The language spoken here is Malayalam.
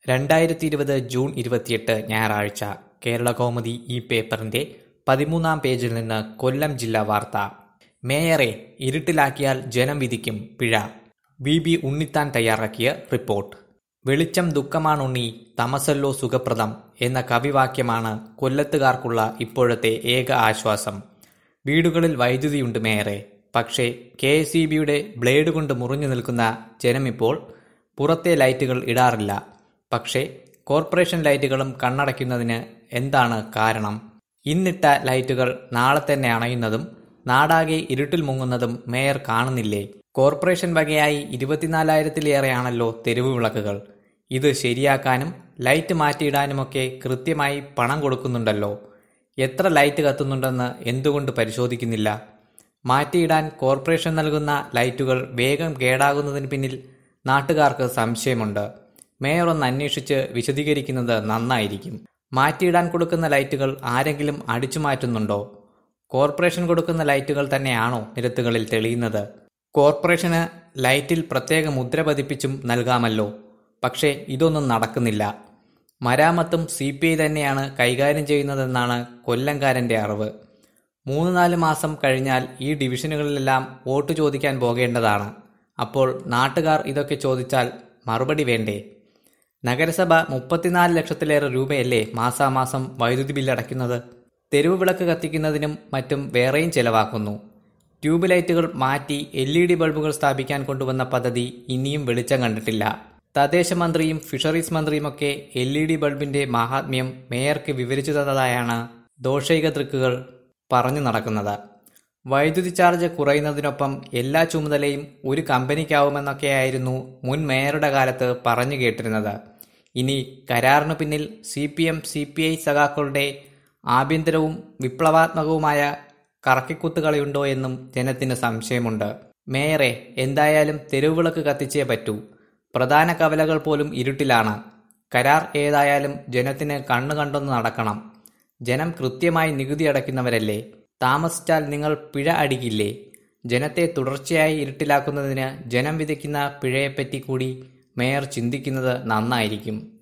രണ്ടായിരത്തി ഇരുപത് ജൂൺ ഇരുപത്തിയെട്ട് ഞായറാഴ്ച കേരളകൗമുദി ഈ പേപ്പറിന്റെ പതിമൂന്നാം പേജിൽ നിന്ന് കൊല്ലം ജില്ലാ വാർത്ത മേയറെ ഇരുട്ടിലാക്കിയാൽ ജനം വിധിക്കും പിഴ വി ബി ഉണ്ണിത്താൻ തയ്യാറാക്കിയ റിപ്പോർട്ട് വെളിച്ചം ദുഃഖമാണുണ്ണി തമസല്ലോ സുഖപ്രദം എന്ന കവിവാക്യമാണ് കൊല്ലത്തുകാർക്കുള്ള ഇപ്പോഴത്തെ ഏക ആശ്വാസം വീടുകളിൽ വൈദ്യുതിയുണ്ട് മേയറെ പക്ഷേ കെ എസ് ഇ ബിയുടെ ബ്ലേഡ് കൊണ്ട് മുറിഞ്ഞു നിൽക്കുന്ന ജനമിപ്പോൾ പുറത്തെ ലൈറ്റുകൾ ഇടാറില്ല പക്ഷേ കോർപ്പറേഷൻ ലൈറ്റുകളും കണ്ണടയ്ക്കുന്നതിന് എന്താണ് കാരണം ഇന്നിട്ട ലൈറ്റുകൾ നാളെ തന്നെ അണയുന്നതും നാടാകെ ഇരുട്ടിൽ മുങ്ങുന്നതും മേയർ കാണുന്നില്ലേ കോർപ്പറേഷൻ വകയായി ഇരുപത്തിനാലായിരത്തിലേറെയാണല്ലോ തെരുവ് വിളക്കുകൾ ഇത് ശരിയാക്കാനും ലൈറ്റ് മാറ്റിയിടാനുമൊക്കെ കൃത്യമായി പണം കൊടുക്കുന്നുണ്ടല്ലോ എത്ര ലൈറ്റ് കത്തുന്നുണ്ടെന്ന് എന്തുകൊണ്ട് പരിശോധിക്കുന്നില്ല മാറ്റിയിടാൻ കോർപ്പറേഷൻ നൽകുന്ന ലൈറ്റുകൾ വേഗം കേടാകുന്നതിന് പിന്നിൽ നാട്ടുകാർക്ക് സംശയമുണ്ട് മേയർ ഒന്ന് അന്വേഷിച്ച് വിശദീകരിക്കുന്നത് നന്നായിരിക്കും മാറ്റിയിടാൻ കൊടുക്കുന്ന ലൈറ്റുകൾ ആരെങ്കിലും അടിച്ചു മാറ്റുന്നുണ്ടോ കോർപ്പറേഷൻ കൊടുക്കുന്ന ലൈറ്റുകൾ തന്നെയാണോ നിരത്തുകളിൽ തെളിയുന്നത് കോർപ്പറേഷന് ലൈറ്റിൽ പ്രത്യേക മുദ്ര പതിപ്പിച്ചും നൽകാമല്ലോ പക്ഷേ ഇതൊന്നും നടക്കുന്നില്ല മരാമത്തും സി പി ഐ തന്നെയാണ് കൈകാര്യം ചെയ്യുന്നതെന്നാണ് കൊല്ലംകാരന്റെ അറിവ് മൂന്ന് നാല് മാസം കഴിഞ്ഞാൽ ഈ ഡിവിഷനുകളിലെല്ലാം വോട്ട് ചോദിക്കാൻ പോകേണ്ടതാണ് അപ്പോൾ നാട്ടുകാർ ഇതൊക്കെ ചോദിച്ചാൽ മറുപടി വേണ്ടേ നഗരസഭ മുപ്പത്തിനാല് ലക്ഷത്തിലേറെ രൂപയല്ലേ മാസാമാസം വൈദ്യുതി ബില്ല് അടയ്ക്കുന്നത് തെരുവ് വിളക്ക് കത്തിക്കുന്നതിനും മറ്റും വേറെയും ചെലവാക്കുന്നു ട്യൂബ് ലൈറ്റുകൾ മാറ്റി എൽ ഇ ഡി ബൾബുകൾ സ്ഥാപിക്കാൻ കൊണ്ടുവന്ന പദ്ധതി ഇനിയും വെളിച്ചം കണ്ടിട്ടില്ല തദ്ദേശ മന്ത്രിയും ഫിഷറീസ് മന്ത്രിയുമൊക്കെ എൽ ഇ ഡി ബൾബിന്റെ മാഹാത്മ്യം മേയർക്ക് വിവരിച്ചു തന്നതായാണ് ദോഷൈക ദൃക്കുകൾ പറഞ്ഞു നടക്കുന്നത് വൈദ്യുതി ചാർജ് കുറയുന്നതിനൊപ്പം എല്ലാ ചുമതലയും ഒരു കമ്പനിക്കാവുമെന്നൊക്കെയായിരുന്നു മുൻ മേയറുടെ കാലത്ത് പറഞ്ഞു കേട്ടിരുന്നത് ഇനി കരാറിനു പിന്നിൽ C P M C P I സഖാക്കളുടെ ആഭ്യന്തരവും വിപ്ലവാത്മകവുമായ കറക്കിക്കുത്തുകളിയുണ്ടോ എന്നും ജനത്തിന് സംശയമുണ്ട് മേയറെ എന്തായാലും തെരുവിളക്ക് കത്തിച്ചേ പറ്റൂ പ്രധാന കവലകൾ പോലും ഇരുട്ടിലാണ് കരാർ ഏതായാലും ജനത്തിന് കണ്ണു കണ്ടൊന്ന് നടക്കണം ജനം കൃത്യമായി നികുതി അടയ്ക്കുന്നവരല്ലേ താമസിച്ചാൽ നിങ്ങൾ പിഴ അടിക്കില്ലേ ജനത്തെ തുടർച്ചയായി ഇരുട്ടിലാക്കുന്നതിന് ജനം വിധിക്കുന്ന പിഴയെപ്പറ്റി കൂടി മേയർ ചിന്തിക്കുന്നത് നന്നായിരിക്കും